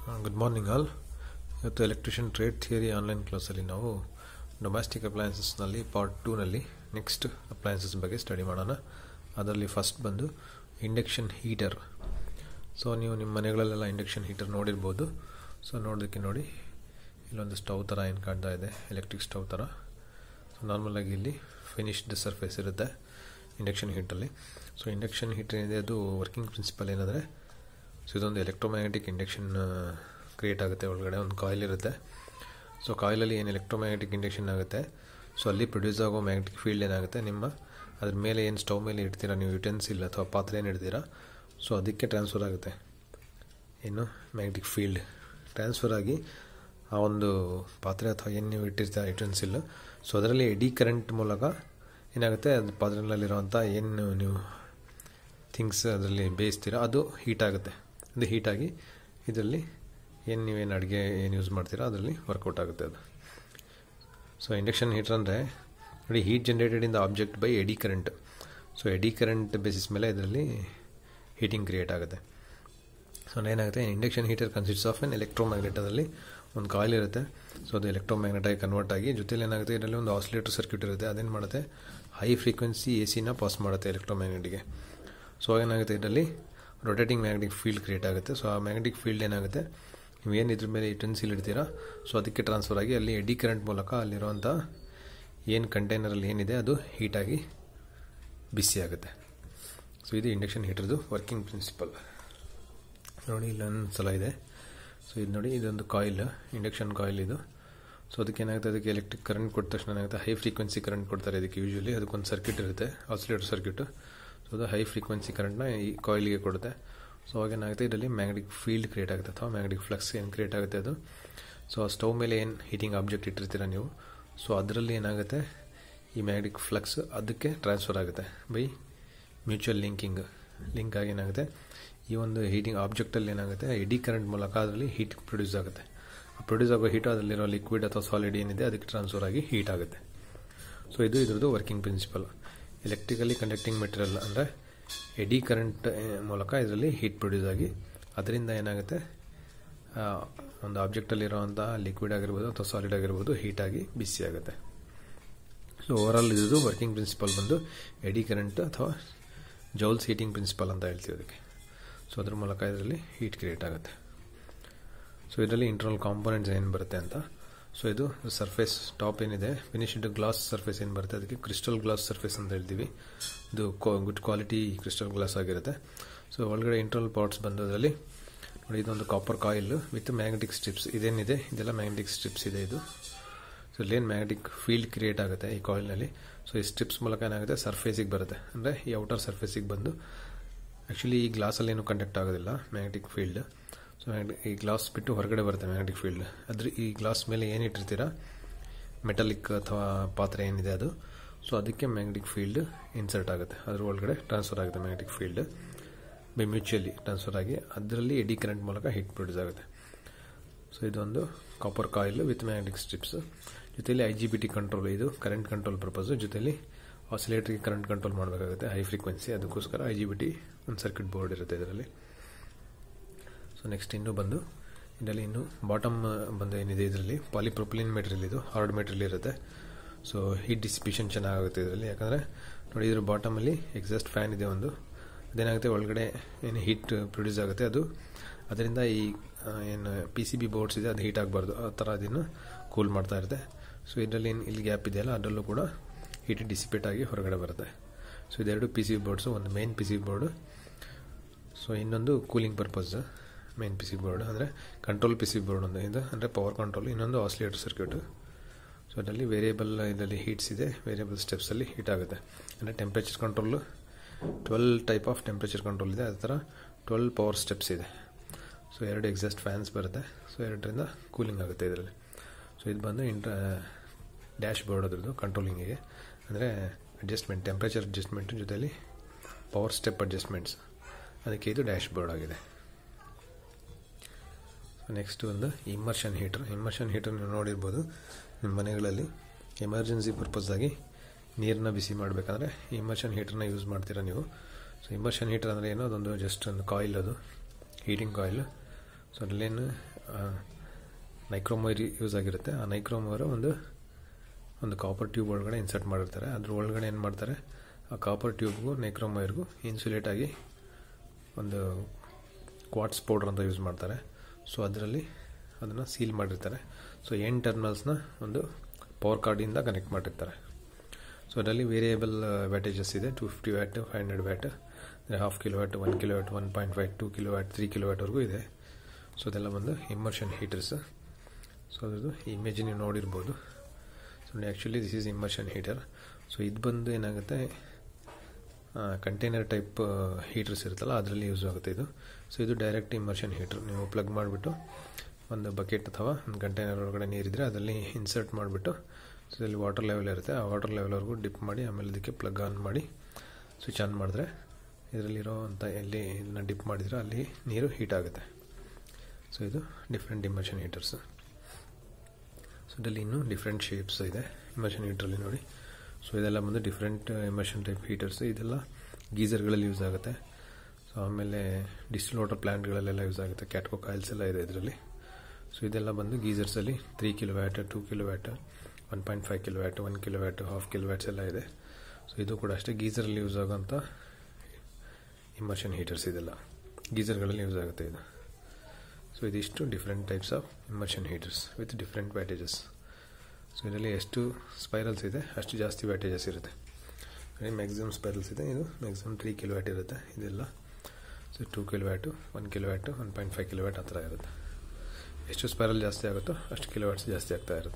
good morning all ಇವತ್ತು electrician trade theory online ಕ್ಲಾಸಲ್ಲಿ ನಾವು ಡೊಮ್ಯಾಸ್ಟಿಕ್ ಅಪ್ಲಯನ್ಸಸ್ನಲ್ಲಿ ಪಾರ್ಟ್ ಟೂನಲ್ಲಿ ನೆಕ್ಸ್ಟ್ ಅಪ್ಲಯನ್ಸಸ್ ಬಗ್ಗೆ ಸ್ಟಡಿ ಮಾಡೋಣ ಅದರಲ್ಲಿ ಫಸ್ಟ್ ಬಂದು ಇಂಡಕ್ಷನ್ ಹೀಟರ್ ಸೊ ನೀವು ನಿಮ್ಮ ಮನೆಗಳಲ್ಲೆಲ್ಲ ಇಂಡಕ್ಷನ್ ಹೀಟರ್ ನೋಡಿರ್ಬೋದು ಸೊ ನೋಡೋದಕ್ಕೆ ನೋಡಿ ಇಲ್ಲೊಂದು ಸ್ಟವ್ ಥರ ಏನು ಕಾಣ್ತಾ ಇದೆ ಎಲೆಕ್ಟ್ರಿಕ್ ಸ್ಟವ್ ಥರ ಸೊ ನಾರ್ಮಲಾಗಿ ಇಲ್ಲಿ ಫಿನಿಶ್ಡ್ ಸರ್ಫೇಸ್ ಇರುತ್ತೆ ಇಂಡಕ್ಷನ್ ಹೀಟಲ್ಲಿ ಸೊ ಇಂಡಕ್ಷನ್ ಹೀಟರ್ ಏನಿದೆ ಅದು ವರ್ಕಿಂಗ್ ಪ್ರಿನ್ಸಿಪಲ್ ಏನಂದರೆ ಸೊ ಇದೊಂದು ಎಲೆಕ್ಟ್ರೋಮ್ಯಾಗ್ನೆಟಿಕ್ ಇಂಡಕ್ಷನ್ ಕ್ರಿಯೇಟ್ ಆಗುತ್ತೆ ಒಳಗಡೆ ಒಂದು ಕಾಯಿಲ್ ಇರುತ್ತೆ ಸೊ ಕಾಯಿಲಲ್ಲಿ ಏನು ಎಲೆಕ್ಟ್ರೋಮ್ಯಾಗ್ನೆಟಿಕ್ ಇಂಡಕ್ಷನ್ ಆಗುತ್ತೆ ಸೊ ಅಲ್ಲಿ ಪ್ರೊಡ್ಯೂಸ್ ಆಗೋ ಮ್ಯಾಗ್ನೆಟಿಕ್ ಫೀಲ್ಡ್ ಏನಾಗುತ್ತೆ ನಿಮ್ಮ ಅದ್ರ ಮೇಲೆ ಏನು ಸ್ಟವ್ ಮೇಲೆ ಇಡ್ತೀರಾ ನೀವು ಯುಟೆನ್ಸಿಲ್ ಅಥವಾ ಪಾತ್ರೆ ಏನು ಇಡ್ತೀರಾ ಸೊ ಅದಕ್ಕೆ ಟ್ರಾನ್ಸ್ಫರ್ ಆಗುತ್ತೆ ಏನು ಮ್ಯಾಗ್ನೆಟಿಕ್ ಫೀಲ್ಡ್ ಟ್ರಾನ್ಸ್ಫರ್ ಆಗಿ ಆ ಒಂದು ಪಾತ್ರೆ ಅಥವಾ ಏನು ನೀವು ಇಟ್ಟಿರ್ತೀರ ಯುಟೆನ್ಸಿಲ್ ಸೊ ಅದರಲ್ಲಿ ಎಡಿ ಕರೆಂಟ್ ಮೂಲಕ ಏನಾಗುತ್ತೆ ಅದು ಪಾತ್ರೆನಲ್ಲಿರುವಂಥ ಏನು ನೀವು ಥಿಂಗ್ಸ್ ಅದರಲ್ಲಿ ಬೇಯಿಸ್ತೀರ ಅದು ಹೀಟ್ ಆಗುತ್ತೆ ಅದು ಹೀಟಾಗಿ ಇದರಲ್ಲಿ ಏನು ನೀವೇನು ಅಡುಗೆ ಏನು ಯೂಸ್ ಮಾಡ್ತೀರಾ ಅದರಲ್ಲಿ ವರ್ಕೌಟ್ ಆಗುತ್ತೆ ಅದು ಸೊ ಇಂಡಕ್ಷನ್ ಹೀಟರ್ ಅಂದರೆ ನೋಡಿ heat generated in the object by eddy current so eddy current basis ಮೇಲೆ ಇದರಲ್ಲಿ ಹೀಟಿಂಗ್ ಕ್ರಿಯೇಟ್ ಆಗುತ್ತೆ ಸೊ ಏನಾಗುತ್ತೆ induction heater consists of an electromagnet ಅದರಲ್ಲಿ ಒಂದು ಕಾಯಿಲ್ ಇರುತ್ತೆ ಸೊ ಅದು ಎಲೆಕ್ಟ್ರೋಮ್ಯಾಗ್ನೆಟ್ ಆಗಿ ಕನ್ವರ್ಟ್ ಆಗಿ ಜೊತೆಲಿ ಏನಾಗುತ್ತೆ ಇದರಲ್ಲಿ ಒಂದು ಆಸಿಲೇಟರ್ ಸರ್ಕ್ಯೂಟ್ ಇರುತ್ತೆ ಅದೇನು ಮಾಡುತ್ತೆ ಹೈ ಫ್ರೀಕ್ವೆನ್ಸಿ ಎ ಸಿನ ಪಾಸ್ ಮಾಡುತ್ತೆ ಎಲೆಕ್ಟ್ರೋಮ್ಯಾಗ್ನೆಟ್ಗೆ ಸೊ ಏನಾಗುತ್ತೆ ಇದರಲ್ಲಿ ರೊಟೇಟಿಂಗ್ ಮ್ಯಾಗ್ನೆಟಿಕ್ ಫೀಲ್ಡ್ ಕ್ರಿಯೇಟ್ ಆಗುತ್ತೆ ಸೊ ಆ ಮ್ಯಾಗ್ನೆಟಿಕ್ ಫೀಲ್ಡ್ ಏನಾಗುತ್ತೆ ನೀವು ಏನು ಇದ್ರ ಮೇಲೆ ಇಟೆನ್ಸಿಲ್ ಇಡ್ತೀರಾ ಸೊ ಅದಕ್ಕೆ ಟ್ರಾನ್ಸ್ಫರ್ ಆಗಿ ಅಲ್ಲಿ ಎಡಿ ಕರೆಂಟ್ ಮೂಲಕ ಅಲ್ಲಿರುವಂಥ ಏನು ಕಂಟೈನರಲ್ಲಿ ಏನಿದೆ ಅದು ಹೀಟಾಗಿ ಬಿಸಿ ಆಗುತ್ತೆ ಸೊ ಇದು ಇಂಡಕ್ಷನ್ ಹೀಟರ್ದು ವರ್ಕಿಂಗ್ ಪ್ರಿನ್ಸಿಪಲ್ ನೋಡಿ ಇಲ್ಲೊಂದು ಸಲ ಇದೆ ಸೊ ಇದು ನೋಡಿ ಇದೊಂದು ಕಾಯಿಲ್ ಇಂಡಕ್ಷನ್ ಕಾಯಿಲ್ ಇದು ಸೊ ಅದಕ್ಕೆ ಏನಾಗುತ್ತೆ ಅದಕ್ಕೆ ಎಲೆಕ್ಟ್ರಿಕ್ ಕರೆಂಟ್ ಕೊಟ್ಟ ತಕ್ಷಣ ಏನಾಗುತ್ತೆ ಹೈ ಫ್ರೀಕ್ವೆನ್ಸಿ ಕರೆಂಟ್ ಕೊಡ್ತಾರೆ ಇದಕ್ಕೆ ಯೂಶ್ವಲಿ ಅದಕ್ಕೊಂದು ಸರ್ಕ್ಯೂಟ್ ಇರುತ್ತೆ ಆಸಿಲೇಟರ್ ಸರ್ಕ್ಯೂಟು ಸೊ ಅದು ಹೈ ಫ್ರೀಕ್ವೆನ್ಸಿ ಕರೆಂಟ್ನ ಈ ಕಾಯಿಲ್ಗೆ ಕೊಡುತ್ತೆ ಸೊ ಅವಾಗ ಏನಾಗುತ್ತೆ ಇದರಲ್ಲಿ ಮ್ಯಾಗ್ನೆಟಿಕ್ ಫೀಲ್ಡ್ ಕ್ರಿಯೇಟ್ ಆಗುತ್ತೆ ಅಥವಾ ಮ್ಯಾಗ್ನೆಟಿಕ್ ಫ್ಲಕ್ಸ್ ಏನು ಕ್ರಿಯೇಟ್ ಆಗುತ್ತೆ ಅದು ಸೊ ಆ ಸ್ಟವ್ ಮೇಲೆ ಏನು ಹೀಟಿಂಗ್ ಆಬ್ಜೆಕ್ಟ್ ಇಟ್ಟಿರ್ತೀರ ನೀವು ಸೊ ಅದರಲ್ಲಿ ಏನಾಗುತ್ತೆ ಈ ಮ್ಯಾಗ್ನೆಟಿಕ್ ಫ್ಲಕ್ಸ್ ಅದಕ್ಕೆ ಟ್ರಾನ್ಸ್ಫರ್ ಆಗುತ್ತೆ ಬೈ ಮ್ಯೂಚುವಲ್ ಲಿಂಕಿಂಗ್ ಲಿಂಕ್ ಆಗಿ ಏನಾಗುತ್ತೆ ಈ ಒಂದು ಹೀಟಿಂಗ್ ಆಬ್ಜೆಕ್ಟಲ್ಲಿ ಏನಾಗುತ್ತೆ ಎಡಿ ಕರೆಂಟ್ ಮೂಲಕ ಅದರಲ್ಲಿ ಹೀಟ್ ಪ್ರೊಡ್ಯೂಸ್ ಆಗುತ್ತೆ ಪ್ರೊಡ್ಯೂಸ್ ಆಗೋ ಹೀಟು ಅದರಲ್ಲಿರೋ ಲಿಕ್ವಿಡ್ ಅಥವಾ ಸಾಲಿಡ್ ಏನಿದೆ ಅದಕ್ಕೆ ಟ್ರಾನ್ಸ್ಫರ್ ಆಗಿ ಹೀಟ್ ಆಗುತ್ತೆ ಸೊ ಇದು ಇದ್ರದ್ದು working principle electrically conducting material ಅಂದರೆ ಎಡಿ ಕರೆಂಟ್ ಮೂಲಕ ಇದರಲ್ಲಿ ಹೀಟ್ ಪ್ರೊಡ್ಯೂಸ್ ಆಗಿ ಅದರಿಂದ ಏನಾಗುತ್ತೆ ಒಂದು ಆಬ್ಜೆಕ್ಟಲ್ಲಿರುವಂಥ ಲಿಕ್ವಿಡ್ ಆಗಿರ್ಬೋದು ಅಥವಾ ಸಾಲಿಡ್ ಆಗಿರ್ಬೋದು ಹೀಟಾಗಿ ಬಿಸಿ ಆಗುತ್ತೆ ಸೊ ಓವರಾಲ್ ಇದು ವರ್ಕಿಂಗ್ ಪ್ರಿನ್ಸಿಪಲ್ ಬಂದು ಎಡಿ ಕರೆಂಟ್ ಅಥವಾ ಜೌಲ್ಸ್ ಹೀಟಿಂಗ್ ಪ್ರಿನ್ಸಿಪಲ್ ಅಂತ ಹೇಳ್ತೀವಿ ಅದಕ್ಕೆ ಸೊ ಅದ್ರ ಮೂಲಕ ಇದರಲ್ಲಿ ಹೀಟ್ ಕ್ರಿಯೇಟ್ ಆಗುತ್ತೆ ಸೊ ಇದರಲ್ಲಿ ಇಂಟರ್ನಲ್ ಕಾಂಪೋನೆಂಟ್ಸ್ ಏನು ಬರುತ್ತೆ ಅಂತ ಸೊ ಇದು ಸರ್ಫೇಸ್ ಟಾಪ್ ಏನಿದೆ ಫಿನಿಶ್ಡ್ ಗ್ಲಾಸ್ ಸರ್ಫೇಸ್ ಏನು ಬರುತ್ತೆ ಅದಕ್ಕೆ ಕ್ರಿಸ್ಟಲ್ ಗ್ಲಾಸ್ ಸರ್ಫೇಸ್ ಅಂತ ಹೇಳ್ತೀವಿ ಇದು ಗುಡ್ ಕ್ವಾಲಿಟಿ ಕ್ರಿಸ್ಟಲ್ ಗ್ಲಾಸ್ ಆಗಿರುತ್ತೆ ಸೊ ಒಳಗಡೆ ಇಂಟರ್ನಲ್ ಪಾರ್ಟ್ಸ್ ಬಂದು ಅದರಲ್ಲಿ ನೋಡಿ ಇದೊಂದು copper coil with magnetic strips ಇದೇನಿದೆ ಇದೆಲ್ಲ ಮ್ಯಾಗ್ನೆಟಿಕ್ ಸ್ಟ್ರಿಪ್ಸ್ ಇದೆ ಇದು ಸೊ ಇಲ್ಲೇನು ಮ್ಯಾಗ್ನೆಟಿಕ್ ಫೀಲ್ಡ್ ಕ್ರಿಯೇಟ್ ಆಗುತ್ತೆ ಈ ಕಾಯಿಲ್ನಲ್ಲಿ ಸೊ ಈ ಸ್ಟ್ರಿಪ್ಸ್ ಮೂಲಕ ಏನಾಗುತ್ತೆ ಸರ್ಫೇಸಿಗೆ ಬರುತ್ತೆ ಅಂದರೆ ಈ ಔಟರ್ ಸರ್ಫೇಸಿಗೆ ಬಂದು ಆ್ಯಕ್ಚುಲಿ ಈ ಗ್ಲಾಸಲ್ಲಿ ಏನು ಕಂಡಕ್ಟ್ ಆಗೋದಿಲ್ಲ ಮ್ಯಾಗ್ನೆಟಿಕ್ ಫೀಲ್ಡ್ ಸೊ ಈ ಗ್ಲಾಸ್ ಬಿಟ್ಟು ಹೊರಗಡೆ ಬರುತ್ತೆ ಮ್ಯಾಗ್ನೆಟಿಕ್ ಫೀಲ್ಡ್ ಅದ್ರ ಈ ಗ್ಲಾಸ್ ಮೇಲೆ ಏನು ಇಟ್ಟಿರ್ತೀರಾ ಮೆಟಲಿಕ್ ಅಥವಾ ಪಾತ್ರೆ ಏನಿದೆ ಅದು ಸೊ ಅದಕ್ಕೆ ಮ್ಯಾಗ್ನೆಟಿಕ್ ಫೀಲ್ಡ್ ಇನ್ಸರ್ಟ್ ಆಗುತ್ತೆ ಅದ್ರ ಒಳಗಡೆ ಟ್ರಾನ್ಸ್ಫರ್ ಆಗುತ್ತೆ magnetic field by mutually transfer ಆಗಿ ಅದರಲ್ಲಿ ಎಡಿ ಕರೆಂಟ್ ಮೂಲಕ ಹೀಟ್ ಪ್ರೊಡ್ಯೂಸ್ ಆಗುತ್ತೆ ಸೊ ಇದೊಂದು copper coil with magnetic strips ಜೊತೆಯಲ್ಲಿ I G B T control ಇದು ಕರೆಂಟ್ ಕಂಟ್ರೋಲ್ ಪರ್ಪಸ್ಸು ಜೊತೆಯಲ್ಲಿ ಆಸಿಲೇಟ್ರಿಗೆ ಕರೆಂಟ್ ಕಂಟ್ರೋಲ್ ಮಾಡಬೇಕಾಗುತ್ತೆ ಹೈ ಫ್ರೀಕ್ವೆನ್ಸಿ ಅದಕ್ಕೋಸ್ಕರ ಐ ಜಿ ಬಿ ಟಿ ಒಂದು ಸರ್ಕ್ಯೂಟ್ ಬೋರ್ಡ್ ಇರುತ್ತೆ ಇದರಲ್ಲಿ ಸೊ ನೆಕ್ಸ್ಟ್ ಇನ್ನೂ ಬಂದು ಇದರಲ್ಲಿ ಇನ್ನು ಬಾಟಮ್ ಬಂದು ಏನಿದೆ ಇದರಲ್ಲಿ ಪಾಲಿಪ್ರೊಪಿಲಿನ್ ಮೆಟೀರಿಯಲ್ ಇದು ಹಾರ್ಡ್ ಮೆಟೀರಿಯಲ್ ಇರುತ್ತೆ ಸೊ ಹೀಟ್ ಡಿಸಿಪಿಷನ್ ಚೆನ್ನಾಗುತ್ತೆ ಇದರಲ್ಲಿ ಯಾಕಂದರೆ ನೋಡಿ ಇದ್ರ ಬಾಟಮಲ್ಲಿ ಎಕ್ಸಾಸ್ಟ್ ಫ್ಯಾನ್ ಇದೆ ಒಂದು ಅದೇನಾಗುತ್ತೆ ಒಳಗಡೆ ಏನು ಹೀಟ್ ಪ್ರೊಡ್ಯೂಸ್ ಆಗುತ್ತೆ ಅದು ಅದರಿಂದ ಈ ಏನು ಪಿ ಸಿ ಬಿ ಬೋರ್ಡ್ಸ್ ಇದೆ ಅದು ಹೀಟ್ ಆಗಬಾರ್ದು ಆ ಥರ ಅದನ್ನು ಕೂಲ್ ಮಾಡ್ತಾ ಇರುತ್ತೆ ಸೊ ಇದರಲ್ಲಿ ಏನು ಇಲ್ಲಿ ಗ್ಯಾಪ್ ಇದೆಯಲ್ಲ ಅದರಲ್ಲೂ ಕೂಡ ಹೀಟ್ ಡಿಸಿಪೇಟ್ ಆಗಿ ಹೊರಗಡೆ ಬರುತ್ತೆ ಸೊ ಇದೆರಡು ಪಿ ಸಿ ಬಿ ಬೋರ್ಡ್ಸು ಒಂದು main P C B board so ಇನ್ನೊಂದು cooling purpose main P C board ಅಂದರೆ ಕಂಟ್ರೋಲ್ ಪಿ ಸಿ ಬೋರ್ಡ್ ಒಂದು ಇದು ಅಂದರೆ ಪವರ್ ಕಂಟ್ರೋಲ್ ಇನ್ನೊಂದು ಆಸಿಲೇಟರ್ ಸರ್ಕ್ಯೂಟು ಸೊ ಅದರಲ್ಲಿ ವೇರಿಯಬಲ್ ಇದರಲ್ಲಿ ಹೀಟ್ಸ್ ಇದೆ ವೇರಿಯಬಲ್ ಸ್ಟೆಪ್ಸಲ್ಲಿ ಹೀಟ್ ಆಗುತ್ತೆ ಅಂದರೆ temperature control twelve type of temperature control ಇದೆ ಅದೇ ಥರ ಟ್ವೆಲ್ ಪವರ್ ಸ್ಟೆಪ್ಸ್ ಇದೆ ಸೊ ಎರಡು ಎಕ್ಸಾಸ್ಟ್ ಫ್ಯಾನ್ಸ್ ಬರುತ್ತೆ ಸೊ ಎರಡರಿಂದ ಕೂಲಿಂಗ್ ಆಗುತ್ತೆ ಇದರಲ್ಲಿ ಸೊ ಇದು ಬಂದು ಇಂಟ್ರ ಡ್ಯಾಶ್ ಬೋರ್ಡ್ ಅದ್ರದ್ದು ಕಂಟ್ರೋಲಿಂಗಿಗೆ ಅಂದರೆ ಅಡ್ಜಸ್ಟ್ಮೆಂಟ್ ಟೆಂಪ್ರೇಚರ್ ಅಡ್ಜಸ್ಟ್ಮೆಂಟ್ ಜೊತೆಲಿ ಪವರ್ ಸ್ಟೆಪ್ ಅಡ್ಜಸ್ಟ್ಮೆಂಟ್ಸ್ ಅದಕ್ಕೆ ಇದು ಡ್ಯಾಶ್ ಬೋರ್ಡ್ ಆಗಿದೆ ನೆಕ್ಸ್ಟ್ ಒಂದು ಇಮ್ಮರ್ಷನ್ ಹೀಟರ್ ಇಮ್ಮರ್ಷನ್ ಹೀಟರ್ ನೀವು ನೋಡಿರ್ಬೋದು ನಿಮ್ಮ ಮನೆಗಳಲ್ಲಿ ಎಮರ್ಜೆನ್ಸಿ ಪರ್ಪಸ್ಸಾಗಿ ನೀರನ್ನ ಬಿಸಿ ಮಾಡಬೇಕಂದ್ರೆ ಇಮ್ಮರ್ಷನ್ ಹೀಟರ್ನ ಯೂಸ್ ಮಾಡ್ತೀರಾ ನೀವು ಸೊ ಇಮ್ಮರ್ಷನ್ ಹೀಟರ್ ಅಂದರೆ ಏನೋ ಅದೊಂದು ಜಸ್ಟ್ ಒಂದು ಕಾಯಿಲ್ ಅದು ಹೀಟಿಂಗ್ ಕಾಯಿಲ್ ಸೊ ಅದರಲ್ಲೇನು ನೈಕ್ರೋಮೈರ್ ಯೂಸ್ ಆಗಿರುತ್ತೆ ಆ ನೈಕ್ರೋಮೈರ್ ಒಂದು ಒಂದು ಕಾಪರ್ ಟ್ಯೂಬ್ ಒಳಗಡೆ ಇನ್ಸರ್ಟ್ ಮಾಡಿರ್ತಾರೆ ಅದ್ರ ಒಳಗಡೆ ಏನು ಮಾಡ್ತಾರೆ ಆ ಕಾಪರ್ ಟ್ಯೂಬ್ಗೂ ನೈಕ್ರೋಮೈರ್ಗೂ ಇನ್ಸುಲೇಟ್ ಆಗಿ ಒಂದು ಕ್ವಾಟ್ಸ್ ಪೌಡ್ರ್ ಅಂತ ಯೂಸ್ ಮಾಡ್ತಾರೆ ಸೊ ಅದರಲ್ಲಿ ಅದನ್ನು ಸೀಲ್ ಮಾಡಿರ್ತಾರೆ ಸೊ ಎಂಡ್ ಟರ್ಮಿನಲ್ಸ್ನ ಒಂದು ಪವರ್ ಕಾರ್ಡಿಂದ ಕನೆಕ್ಟ್ ಮಾಡಿರ್ತಾರೆ ಸೊ ಅದರಲ್ಲಿ ವೇರಿಯೇಬಲ್ ವ್ಯಾಟೇಜಸ್ ಇದೆ two fifty watt five hundred watt ಅಂದರೆ half kilowatt one kilo kilowatt one point five two kilowatt three kilo ವ್ಯಾಟ್ವರೆಗೂ ಇದೆ ಸೊ ಅದೆಲ್ಲ ಬಂದು ಇಮರ್ಷನ್ ಹೀಟರ್ಸ್ ಸೊ ಅದ್ರದ್ದು ಇಮೇಜ್ ನೀವು ನೋಡಿರ್ಬೋದು so actually this is immersion heater so ಇದು ಬಂದು ಏನಾಗುತ್ತೆ ಕಂಟೈನರ್ ಟೈಪ್ ಹೀಟರ್ಸ್ ಇರುತ್ತಲ್ಲ ಅದರಲ್ಲಿ ಯೂಸ್ ಆಗುತ್ತೆ ಇದು ಸೊ ಇದು ಡೈರೆಕ್ಟ್ ಇಮರ್ಷನ್ ಹೀಟರ್ ನೀವು ಪ್ಲಗ್ ಮಾಡಿಬಿಟ್ಟು ಒಂದು ಬಕೆಟ್ ಅಥವಾ ಒಂದು ಕಂಟೈನರ್ ಒಳಗಡೆ ನೀರಿದ್ರೆ ಅದರಲ್ಲಿ ಇನ್ಸರ್ಟ್ ಮಾಡಿಬಿಟ್ಟು ಸೊ ಇದರಲ್ಲಿ ವಾಟರ್ ಲೆವೆಲ್ ಇರುತ್ತೆ ಆ ವಾಟರ್ ಲೆವೆಲ್ವರೆಗೂ ಡಿಪ್ ಮಾಡಿ ಆಮೇಲೆ ಇದಕ್ಕೆ ಪ್ಲಗ್ ಆನ್ ಮಾಡಿ ಸ್ವಿಚ್ ಆನ್ ಮಾಡಿದ್ರೆ ಇದರಲ್ಲಿರೋ ಅಂತ ಎಲ್ಲಿ ಇದನ್ನ ಡಿಪ್ ಮಾಡಿದ್ರೆ ಅಲ್ಲಿ ನೀರು ಹೀಟ್ ಆಗುತ್ತೆ ಸೊ ಇದು ಡಿಫ್ರೆಂಟ್ ಇಮರ್ಷನ್ ಹೀಟರ್ಸ್ ಸೊ ಇದರಲ್ಲಿ ಇನ್ನೂ ಡಿಫ್ರೆಂಟ್ ಶೇಪ್ಸ್ ಇದೆ ಇಮರ್ಷನ್ ಹೀಟ್ರಲ್ಲಿ ನೋಡಿ ಸೊ ಇದೆಲ್ಲ ಬಂದು ಡಿಫ್ರೆಂಟ್ ಇಮರ್ಷನ್ ಟೈಪ್ ಹೀಟರ್ಸ್ ಇದೆಲ್ಲ ಗೀಸರ್ಗಳಲ್ಲಿ ಯೂಸ್ ಆಗುತ್ತೆ ಸೊ ಆಮೇಲೆ ಡಿಸ್ಟಿಲ್ ವಾಟರ್ ಪ್ಲ್ಯಾಂಟ್ಗಳಲ್ಲೆಲ್ಲ ಯೂಸ್ ಆಗುತ್ತೆ ಕ್ಯಾಟ್ಕೋ ಕಾಯಿಲ್ಸ್ ಎಲ್ಲ ಇದೆ ಇದರಲ್ಲಿ ಸೊ ಇದೆಲ್ಲ ಬಂದು ಗೀಸರ್ಸಲ್ಲಿ three kilo kilowatt two kilo kilowatt one point five kilowatt one kilo kilowatt half kilowatts ಎಲ್ಲ ಇದೆ ಸೊ ಇದು ಕೂಡ ಅಷ್ಟೇ ಗೀಸರಲ್ಲಿ ಯೂಸ್ ಆಗೋಂಥ ಇಮರ್ಷನ್ ಹೀಟರ್ಸ್ ಇದೆಲ್ಲ ಗೀಸರ್ಗಳಲ್ಲಿ ಯೂಸ್ ಆಗುತ್ತೆ ಇದು ಸೊ ಇದಿಷ್ಟು different types of immersion heaters with different wattages so ಇದರಲ್ಲಿ ಎಷ್ಟು ಸ್ಪೈರಲ್ಸ್ ಇದೆ ಅಷ್ಟು ಜಾಸ್ತಿ ವ್ಯಾಟೇಜಸ್ ಇರುತ್ತೆ ಮ್ಯಾಕ್ಸಿಮಮ್ ಸ್ಪೈರಲ್ಸ್ ಇದೆ ಇದು ಮ್ಯಾಕ್ಸಿಮಮ್ ತ್ರೀ ಕಿಲೋ ವ್ಯಾಟ್ ಇರುತ್ತೆ ಇದೆಲ್ಲ so two kilowatt one kilowatt one point five kilowatt ಆ ಥರ ಇರುತ್ತೆ ಎಷ್ಟು ಸ್ಪೈರಲ್ ಜಾಸ್ತಿ ಆಗುತ್ತೋ ಅಷ್ಟು ಕಿಲೋ ವ್ಯಾಟ್ಸ್ ಜಾಸ್ತಿ ಆಗ್ತಾ ಇರುತ್ತೆ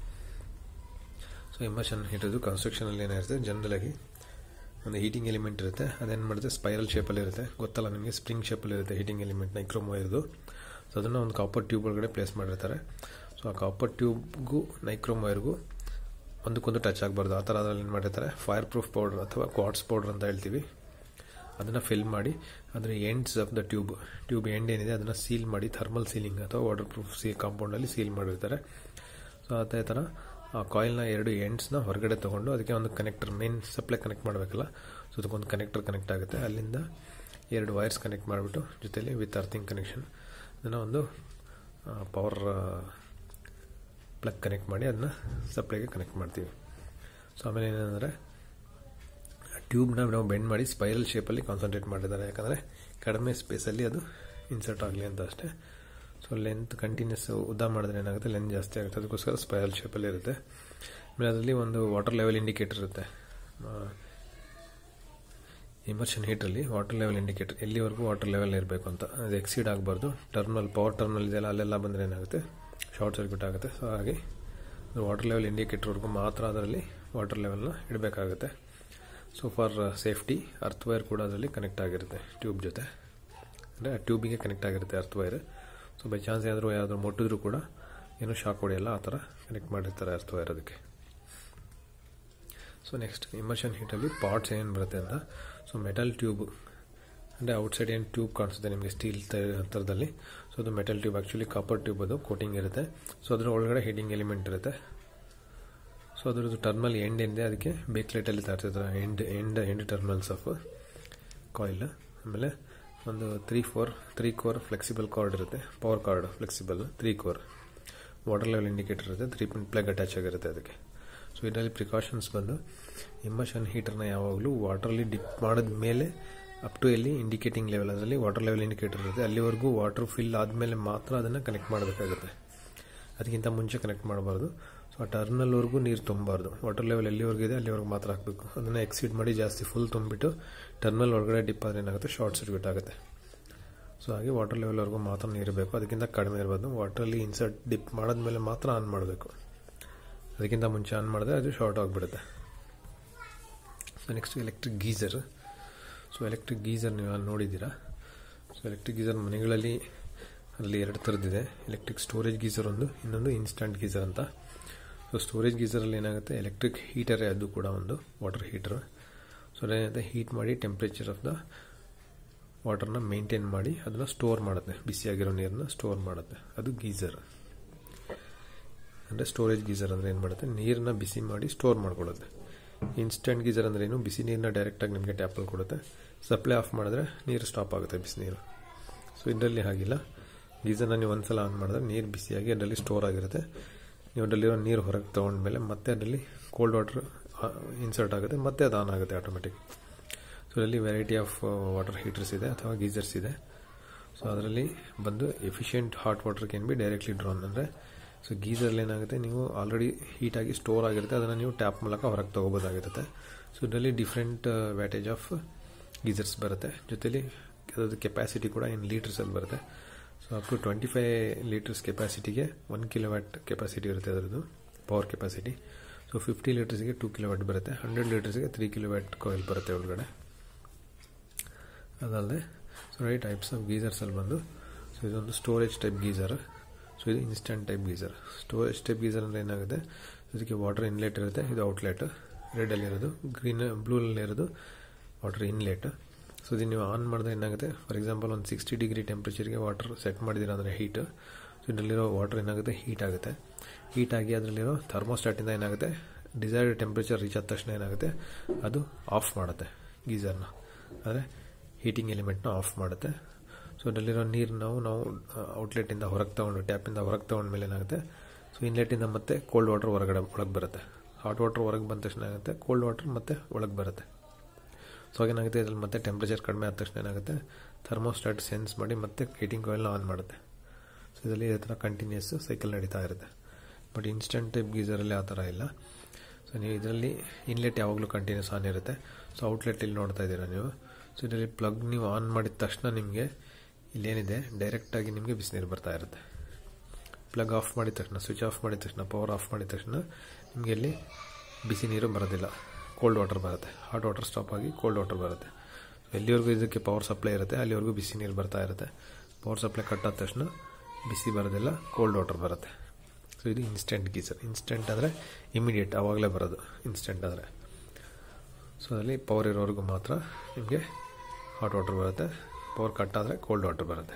ಸೊ ಇಮರ್ಷನ್ ಹೀಟರ್ದು ಕನ್ಸ್ಟ್ರಕ್ಷನಲ್ಲಿ ಏನಿರುತ್ತೆ ಜನರಲಾಗಿ ಒಂದು ಹೀಟಿಂಗ್ ಎಲಿಮೆಂಟ್ ಇರುತ್ತೆ ಅದೇನು ಮಾಡುತ್ತೆ ಸ್ಪೈರಲ್ ಶೇಪಲ್ಲಿ ಇರುತ್ತೆ ಗೊತ್ತಲ್ಲ ನಿಮಗೆ ಸ್ಪ್ರಿಂಗ್ ಶೇಪಲ್ಲಿ ಇರುತ್ತೆ ಹೀಟಿಂಗ್ ಎಲಿಮೆಂಟ್ ನೈಕ್ರೋಮೋಯರ್ದು ಸೊ ಅದನ್ನು ಒಂದು ಕಾಪರ್ ಟ್ಯೂಬ್ ಒಳಗಡೆ ಪ್ಲೇಸ್ ಮಾಡಿರ್ತಾರೆ ಸೊ ಆ ಕಾಪರ್ ಟ್ಯೂಬ್ಗೂ ನೈಕ್ರೋಮೋಯರ್ಗೂ ಒಂದಕ್ಕೊಂದು ಟಚ್ ಆಗಬಾರ್ದು ಆ ಥರ ಅದರಲ್ಲಿ ಏನು ಮಾಡಿರ್ತಾರೆ ಫೈರ್ ಪ್ರೂಫ್ ಪೌಡರ್ ಅಥವಾ ಕ್ವಾಟ್ಸ್ ಪೌಡರ್ ಅಂತ ಹೇಳ್ತೀವಿ ಅದನ್ನು ಫಿಲ್ ಮಾಡಿ ಅದರ ends of the tube tube end ಏನಿದೆ ಅದನ್ನು ಸೀಲ್ ಮಾಡಿ ಥರ್ಮಲ್ ಸೀಲಿಂಗ್ ಅಥವಾ ವಾಟರ್ ಪ್ರೂಫ್ ಸೀ ಕಾಂಪೌಂಡಲ್ಲಿ ಸೀಲ್ ಮಾಡಿರ್ತಾರೆ ಸೊ ಅದೇ ಥರ ಆ ಕಾಯಿಲ್ನ ಎರಡು ಎಂಡ್ಸ್ನ ಹೊರಗಡೆ ತೊಗೊಂಡು ಅದಕ್ಕೆ ಒಂದು ಕನೆಕ್ಟರ್ ಮೇನ್ ಸಪ್ಲೈ ಕನೆಕ್ಟ್ ಮಾಡಬೇಕಲ್ಲ ಸೊ ಅದಕ್ಕೊಂದು ಕನೆಕ್ಟರ್ ಕನೆಕ್ಟ್ ಆಗುತ್ತೆ ಅಲ್ಲಿಂದ ಎರಡು ವೈರ್ಸ್ ಕನೆಕ್ಟ್ ಮಾಡಿಬಿಟ್ಟು ಜೊತೆಲಿ ವಿತ್ ಅರ್ಥಿಂಗ್ ಕನೆಕ್ಷನ್ ಅದನ್ನು ಒಂದು ಪವರ್ ಪ್ಲಗ್ ಕನೆಕ್ಟ್ ಮಾಡಿ ಅದನ್ನ ಸಪ್ಲೈಗೆ ಕನೆಕ್ಟ್ ಮಾಡ್ತೀವಿ ಸೊ ಆಮೇಲೆ ಏನಂದರೆ ಟ್ಯೂಬ್ನ ನಾವು ಬೆಂಡ್ ಮಾಡಿ ಸ್ಪೈರಲ್ ಶೇಪಲ್ಲಿ ಕಾನ್ಸಂಟ್ರೇಟ್ ಮಾಡಿದ್ದಾರೆ ಯಾಕಂದರೆ ಕಡಿಮೆ ಸ್ಪೇಸಲ್ಲಿ ಅದು ಇನ್ಸರ್ಟ್ ಆಗಲಿ ಅಂತ ಅಷ್ಟೇ ಸೊ ಲೆಂತ್ ಕಂಟಿನ್ಯೂಸ್ ಉದ್ದ ಮಾಡಿದ್ರೆ ಏನಾಗುತ್ತೆ ಲೆಂತ್ ಜಾಸ್ತಿ ಆಗುತ್ತೆ ಅದಕ್ಕೋಸ್ಕರ ಸ್ಪೈರಲ್ ಶೇಪಲ್ಲಿ ಇರುತ್ತೆ ಆಮೇಲೆ ಅದರಲ್ಲಿ ಒಂದು ವಾಟರ್ ಲೆವೆಲ್ ಇಂಡಿಕೇಟರ್ ಇರುತ್ತೆ ಇಮರ್ಷನ್ ಹೀಟ್ರಲ್ಲಿ ವಾಟರ್ ಲೆವೆಲ್ ಇಂಡಿಕೇಟರ್ ಎಲ್ಲಿವರೆಗೂ ವಾಟರ್ ಲೆವೆಲ್ ಇರಬೇಕು ಅಂತ ಅದು ಎಕ್ಸೀಡ್ ಆಗಬಾರ್ದು ಟರ್ಮಿನಲ್ ಪವರ್ ಟರ್ಮಿನಲ್ ಇದೆಯಲ್ಲ ಅಲ್ಲೆಲ್ಲ ಬಂದರೆ ಏನಾಗುತ್ತೆ ಶಾರ್ಟ್ ಸರ್ಕ್ಯೂಟ್ ಆಗುತ್ತೆ ಸೊ ಹಾಗೆ ವಾಟರ್ ಲೆವೆಲ್ ಇಂಡಿಕೇಟರ್ವರೆಗೂ ಮಾತ್ರ ಅದರಲ್ಲಿ ವಾಟರ್ ಲೆವೆಲ್ನ ಇಡಬೇಕಾಗುತ್ತೆ so for safety earth wire ಕೂಡ ಅದರಲ್ಲಿ ಕನೆಕ್ಟ್ ಆಗಿರುತ್ತೆ ಟ್ಯೂಬ್ ಜೊತೆ ಅಂದರೆ ಆ ಟ್ಯೂಬಿಗೆ ಕನೆಕ್ಟ್ ಆಗಿರುತ್ತೆ earth wire so by chance ಏನಾದರೂ ಯಾವ್ದಾದ್ರು ಮುಟ್ಟಿದ್ರೂ ಕೂಡ ಏನೂ ಶಾಕ್ ಹೊಡೆಯಲ್ಲ ಆ ಥರ ಕನೆಕ್ಟ್ ಮಾಡಿರ್ತಾರೆ ಅರ್ತ್ ವೈರ್ ಅದಕ್ಕೆ ಸೊ ನೆಕ್ಸ್ಟ್ ಇಮರ್ಷನ್ ಹೀಟಲ್ಲಿ ಪಾರ್ಟ್ಸ್ ಏನೇನು ಬರುತ್ತೆ ಅಂತ ಸೊ ಮೆಟಲ್ ಟ್ಯೂಬ್ ಅಂದರೆ ಔಟ್ಸೈಡ್ ಏನು ಟ್ಯೂಬ್ ಕಾಣಿಸುತ್ತೆ ನಿಮಗೆ ಸ್ಟೀಲ್ ಥರದಲ್ಲಿ ಸೊ ಅದು metal tube actually copper tube ಅದು ಕೋಟಿಂಗ್ ಇರುತ್ತೆ ಸೊ ಅದರ ಒಳಗಡೆ ಹೀಟಿಂಗ್ ಎಲಿಮೆಂಟ್ ಇರುತ್ತೆ ಸೊ ಅದರದ್ದು ಟರ್ಮಲ್ ಎಂಡ್ ಏನಿದೆ ಅದಕ್ಕೆ ಬೇಕ್ಲೈಟಲ್ಲಿ ತರ್ತಿರ್ತಾರೆ end end end terminals of coil ಆಮೇಲೆ ಒಂದು three four three core flexible cord ಇರುತ್ತೆ power cord flexible three core water level indicator ಇರುತ್ತೆ ತ್ರೀ ಪಿನ್ ಪ್ಲಗ್ ಅಟ್ಯಾಚ್ ಆಗಿರುತ್ತೆ ಅದಕ್ಕೆ ಸೊ ಇದರಲ್ಲಿ ಪ್ರಿಕಾಷನ್ಸ್ ಬಂದು ಇಮರ್ಷನ್ ಹೀಟರ್ನ ಯಾವಾಗಲೂ ವಾಟರಲ್ಲಿ ಡಿಪ್ ಮಾಡಿದ ಮೇಲೆ ಅಪ್ ಟು ಎಲ್ಲಿ ಇಂಡಿಕೇಟಿಂಗ್ ಲೆವೆಲ್ ಅದರಲ್ಲಿ ವಾಟರ್ ಲೆವೆಲ್ ಇಂಡಿಕೇಟರ್ ಇರುತ್ತೆ ಅಲ್ಲಿವರೆಗೂ ವಾಟರ್ ಫಿಲ್ ಆದಮೇಲೆ ಮಾತ್ರ ಅದನ್ನು ಕನೆಕ್ಟ್ ಮಾಡಬೇಕಾಗುತ್ತೆ ಅದಕ್ಕಿಂತ ಮುಂಚೆ ಕನೆಕ್ಟ್ ಮಾಡಬಾರ್ದು ಸೊ ಆ ಟರ್ಮಿನಲ್ವರೆಗೂ ನೀರು ತುಂಬಬಾರ್ದು ವಾಟರ್ ಲೆವೆಲ್ ಎಲ್ಲಿವರೆಗೂ ಇದೆ ಅಲ್ಲಿವರೆಗೂ ಮಾತ್ರ ಹಾಕಬೇಕು ಅದನ್ನು ಎಕ್ಸೀಡ್ ಮಾಡಿ ಜಾಸ್ತಿ ಫುಲ್ ತುಂಬಿಟ್ಟು ಟರ್ಮಿನಲ್ ಒಳಗಡೆ ಡಿಪ್ ಆದರೆ ಏನಾಗುತ್ತೆ ಶಾರ್ಟ್ ಸರ್ಕ್ಯೂಟ್ ಆಗುತ್ತೆ ಸೊ ಹಾಗೆ ವಾಟರ್ ಲೆವೆಲ್ವರೆಗೂ ಮಾತ್ರ ನೀರು ಬೇಕು ಅದಕ್ಕಿಂತ ಕಡಿಮೆ ಇರ್ಬೋದು ವಾಟ್ರಲ್ಲಿ ಇನ್ಸರ್ಟ್ ಡಿಪ್ ಮಾಡಿದ್ಮೇಲೆ ಮಾತ್ರ ಆನ್ ಮಾಡಬೇಕು ಅದಕ್ಕಿಂತ ಮುಂಚೆ ಆನ್ ಮಾಡಿದ್ರೆ ಅದು ಶಾರ್ಟ್ ಆಗಿಬಿಡುತ್ತೆ so next electric geyser so electric geyser ನೀವು ಅಲ್ಲಿ ನೋಡಿದ್ದೀರಾ ಸೊ ಎಲೆಕ್ಟ್ರಿಕ್ ಗೀಸರ್ ಮನೆಗಳಲ್ಲಿ ಅಲ್ಲಿ ಎರಡು ಥರದ್ದಿದೆ ಎಲೆಕ್ಟ್ರಿಕ್ ಸ್ಟೋರೇಜ್ ಗೀಸರ್ ಒಂದು ಇನ್ನೊಂದು ಇನ್ಸ್ಟಂಟ್ ಗೀಸರ್ ಅಂತ ಸೊ ಸ್ಟೋರೇಜ್ ಗೀಸರಲ್ಲಿ ಏನಾಗುತ್ತೆ ಎಲೆಕ್ಟ್ರಿಕ್ ಹೀಟರೇ ಅದು ಕೂಡ ಒಂದು ವಾಟರ್ ಹೀಟರ್ ಸೊ ಅದೇನಾಗುತ್ತೆ ಹೀಟ್ ಮಾಡಿ ಟೆಂಪ್ರೇಚರ್ ಆಫ್ ದ ವಾಟರ್ನ ಮೇಂಟೈನ್ ಮಾಡಿ ಅದನ್ನು ಸ್ಟೋರ್ ಮಾಡುತ್ತೆ ಬಿಸಿಯಾಗಿರೋ ನೀರನ್ನ ಸ್ಟೋರ್ ಮಾಡುತ್ತೆ ಅದು ಗೀಸರ್ ಅಂದರೆ ಸ್ಟೋರೇಜ್ ಗೀಸರ್ ಅಂದರೆ ಏನು ಮಾಡುತ್ತೆ ನೀರನ್ನ ಬಿಸಿ ಮಾಡಿ ಸ್ಟೋರ್ ಮಾಡ್ಕೊಳ್ಳುತ್ತೆ ಇನ್ಸ್ಟೆಂಟ್ ಗೀಸರ್ ಅಂದರೆ ಏನು ಬಿಸಿ ನೀರನ್ನ ಡೈರೆಕ್ಟಾಗಿ ನಿಮಗೆ ಟ್ಯಾಪಲ್ಲಿ ಕೊಡುತ್ತೆ ಸಪ್ಲೈ ಆಫ್ ಮಾಡಿದ್ರೆ ನೀರು ಸ್ಟಾಪ್ ಆಗುತ್ತೆ ಬಿಸಿ ನೀರು ಸೊ ಇದರಲ್ಲಿ ಹಾಗಿಲ್ಲ ಗೀಸರ್ನ ನೀವು ಒಂದ್ಸಲ ಆನ್ ಮಾಡಿದ್ರೆ ನೀರು ಬಿಸಿಯಾಗಿ ಅದರಲ್ಲಿ ಸ್ಟೋರ್ ಆಗಿರುತ್ತೆ ನೀವು ಅದರಲ್ಲಿರೋ ನೀರು ಹೊರಗೆ ತೊಗೊಂಡ್ಮೇಲೆ ಮತ್ತೆ ಅದರಲ್ಲಿ ಕೋಲ್ಡ್ ವಾಟರ್ ಇನ್ಸರ್ಟ್ ಆಗುತ್ತೆ ಮತ್ತೆ ಅದು ಆನ್ ಆಗುತ್ತೆ ಆಟೋಮೆಟಿಕ್ ಸೊ ಅದರಲ್ಲಿ ವೆರೈಟಿ ಆಫ್ ವಾಟರ್ ಹೀಟರ್ಸ್ ಇದೆ ಅಥವಾ ಗೀಸರ್ಸ್ ಇದೆ ಸೊ ಅದರಲ್ಲಿ ಬಂದು efficient hot water can be directly drawn ಅಂದರೆ ಸೊ ಗೀಸರಲ್ಲಿ ಏನಾಗುತ್ತೆ ನೀವು ಆಲ್ರೆಡಿ ಹೀಟಾಗಿ ಸ್ಟೋರ್ ಆಗಿರುತ್ತೆ ಅದನ್ನು ನೀವು ಟ್ಯಾಪ್ ಮೂಲಕ ಹೊರಗೆ ತೊಗೋಬೋದಾಗಿರುತ್ತೆ ಸೊ ಇದರಲ್ಲಿ ಡಿಫ್ರೆಂಟ್ ವ್ಯಾಟೇಜ್ ಆಫ್ ಗೀಸರ್ಸ್ ಬರುತ್ತೆ ಜೊತೆಲಿ ಅದರದ್ದು ಕೆಪಾಸಿಟಿ ಕೂಡ ಇನ್ ಲೀಟರ್ಸಲ್ಲಿ ಬರುತ್ತೆ so up to twenty five litres ಕೆಪಾಸಿಟಿಗೆ ಒನ್ ಕಿಲೋ ವ್ಯಾಟ್ ಕೆಪಾಸಿಟಿ ಇರುತ್ತೆ ಅದರದ್ದು ಪವರ್ ಕೆಪಾಸಿಟಿ ಸೊ ಫಿಫ್ಟಿ ಲೀಟರ್ಸ್ಗೆ ಟೂ ಕಿಲೋ ವ್ಯಾಟ್ ಬರುತ್ತೆ ಹಂಡ್ರೆಡ್ ಲೀಟರ್ಸ್ಗೆ ತ್ರೀ ಕಿಲೋ ವ್ಯಾಟ್ ಕಾಯಿಲ್ ಬರುತ್ತೆ ಒಳಗಡೆ ಅದಲ್ಲದೆ ಸೊ ರೈ ಟೈಪ್ಸ್ ಆಫ್ ಗೀಸರ್ಸಲ್ಲಿ ಬಂದು ಸೊ ಇದೊಂದು ಸ್ಟೋರೇಜ್ ಟೈಪ್ ಗೀಸರ್ ಸೊ ಇದು instant type geyser storage type geyser ಅಂದರೆ ಏನಾಗುತ್ತೆ ಇದಕ್ಕೆ ವಾಟರ್ ಇನ್ಲೆಟ್ ಇರುತ್ತೆ ಇದು ಔಟ್ಲೆಟ್ ರೆಡಲ್ಲಿರೋದು ಗ್ರೀನ್ ಬ್ಲೂನಲ್ಲಿರೋದು ವಾಟರ್ ಇನ್ಲೆಟ್ ಸೊ ಇದು ನೀವು ಆನ್ ಮಾಡಿದ್ರೆ ಏನಾಗುತ್ತೆ ಫಾರ್ ಎಕ್ಸಾಂಪಲ್ ಒಂದು ಸಿಕ್ಸ್ಟಿ ಡಿಗ್ರಿ ಟೆಂಪ್ರೇಚರ್ಗೆ ವಾಟರ್ ಸೆಟ್ ಮಾಡಿದ್ದೀರ ಅಂದರೆ ಹೀಟ್ ಸೊ ಇದರಲ್ಲಿರೋ ವಾಟರ್ ಏನಾಗುತ್ತೆ ಹೀಟ್ ಆಗುತ್ತೆ ಹೀಟ್ ಆಗಿ ಅದರಲ್ಲಿರೋ ಥರ್ಮೋಸ್ಟಾಟಿಂದ ಏನಾಗುತ್ತೆ ಡಿಸೈರ್ಡ್ ಟೆಂಪ್ರೇಚರ್ ರೀಚ್ ಆದ ತಕ್ಷಣ ಏನಾಗುತ್ತೆ ಅದು ಆಫ್ ಮಾಡುತ್ತೆ ಗೀಸರ್ನ ಅಂದರೆ ಹೀಟಿಂಗ್ ಎಲಿಮೆಂಟ್ನ ಆಫ್ ಮಾಡುತ್ತೆ ಸೊ ಅದರಲ್ಲಿರೋ ನೀರು ನಾವು ನಾವು ಔಟ್ಲೆಟಿಂದ ಹೊರಗೆ ತೊಗೊಂಡು ಟ್ಯಾಪಿಂದ ಹೊರಗೆ ತೊಗೊಂಡ್ಮೇಲೆ ಏನಾಗುತ್ತೆ ಸೊ ಇನ್ಲೆಟಿಂದ ಮತ್ತೆ ಕೋಲ್ಡ್ ವಾಟರ್ ಹೊರಗಡೆ ಒಳಗೆ ಬರುತ್ತೆ ಹಾಟ್ ವಾಟರ್ ಹೊರಗೆ ಬಂದ ತಕ್ಷಣ ಏನಾಗುತ್ತೆ ಕೋಲ್ಡ್ ವಾಟರ್ ಮತ್ತೆ ಒಳಗೆ ಬರುತ್ತೆ ಸೊ ಏನಾಗುತ್ತೆ ಇದ್ರಲ್ಲಿ ಮತ್ತೆ ಟೆಂಪ್ರೇಚರ್ ಕಡಿಮೆ ಆದ ತಕ್ಷಣ ಏನಾಗುತ್ತೆ ಥರ್ಮೋಸ್ಟಾಟ್ ಸೆನ್ಸ್ ಮಾಡಿ ಮತ್ತೆ ಹೀಟಿಂಗ್ ಕಾಯಿಲ್ನ ಆನ್ ಮಾಡುತ್ತೆ ಸೊ ಇದರಲ್ಲಿ ಈ ಥರ ಕಂಟಿನ್ಯೂಸ್ ಸೈಕಲ್ ನಡೀತಾ ಇರುತ್ತೆ ಬಟ್ ಇನ್ಸ್ಟಂಟ್ ಟೈಪ್ ಗೀಸರಲ್ಲಿ ಆ ಥರ ಇಲ್ಲ ಸೊ ನೀವು ಇದರಲ್ಲಿ ಇನ್ಲೆಟ್ ಯಾವಾಗಲೂ ಕಂಟಿನ್ಯೂಸ್ ಆನ್ ಇರುತ್ತೆ ಸೊ ಔಟ್ಲೆಟ್ ಇಲ್ಲಿ ನೋಡ್ತಾ ಇದ್ದೀರಾ ನೀವು ಸೊ ಇದರಲ್ಲಿ ಪ್ಲಗ್ ನೀವು ಆನ್ ಮಾಡಿದ ತಕ್ಷಣ ನಿಮಗೆ ಇಲ್ಲೇನಿದೆ ಡೈರೆಕ್ಟಾಗಿ ನಿಮಗೆ ಬಿಸಿನೀರು ಬರ್ತಾ ಇರುತ್ತೆ ಪ್ಲಗ್ ಆಫ್ ಮಾಡಿದ ತಕ್ಷಣ ಸ್ವಿಚ್ ಆಫ್ ಮಾಡಿದ ತಕ್ಷಣ ಪವರ್ ಆಫ್ ಮಾಡಿದ ತಕ್ಷಣ ನಿಮಗೆ ಇಲ್ಲಿ ಬಿಸಿ ನೀರು ಬರೋದಿಲ್ಲ ಕೋಲ್ಡ್ ವಾಟರ್ ಬರುತ್ತೆ ಹಾಟ್ ವಾಟರ್ ಸ್ಟಾಪ್ ಆಗಿ ಕೋಲ್ಡ್ ವಾಟರ್ ಬರುತ್ತೆ ಎಲ್ಲಿವರೆಗೂ ಇದಕ್ಕೆ ಪವರ್ ಸಪ್ಲೈ ಇರುತ್ತೆ ಅಲ್ಲಿವರೆಗೂ ಬಿಸಿ ನೀರು ಬರ್ತಾ ಇರುತ್ತೆ ಪವರ್ ಸಪ್ಲೈ ಕಟ್ ಆದ ತಕ್ಷಣ ಬಿಸಿ ಬರೋದಿಲ್ಲ ಕೋಲ್ಡ್ ವಾಟರ್ ಬರುತ್ತೆ ಸೊ ಇದು ಇನ್ಸ್ಟೆಂಟ್ ಗೀಸರ್ ಇನ್ಸ್ಟೆಂಟ್ ಅಂದರೆ ಇಮಿಡಿಯೇಟ್ ಆವಾಗಲೇ ಬರೋದು ಇನ್ಸ್ಟೆಂಟ್ ಅಂದರೆ ಸೊ ಅದರಲ್ಲಿ ಪವರ್ ಇರೋವರೆಗೂ ಮಾತ್ರ ನಿಮಗೆ ಹಾಟ್ ವಾಟರ್ ಬರುತ್ತೆ ಪವರ್ ಕಟ್ ಆದರೆ ಕೋಲ್ಡ್ ವಾಟರ್ ಬರುತ್ತೆ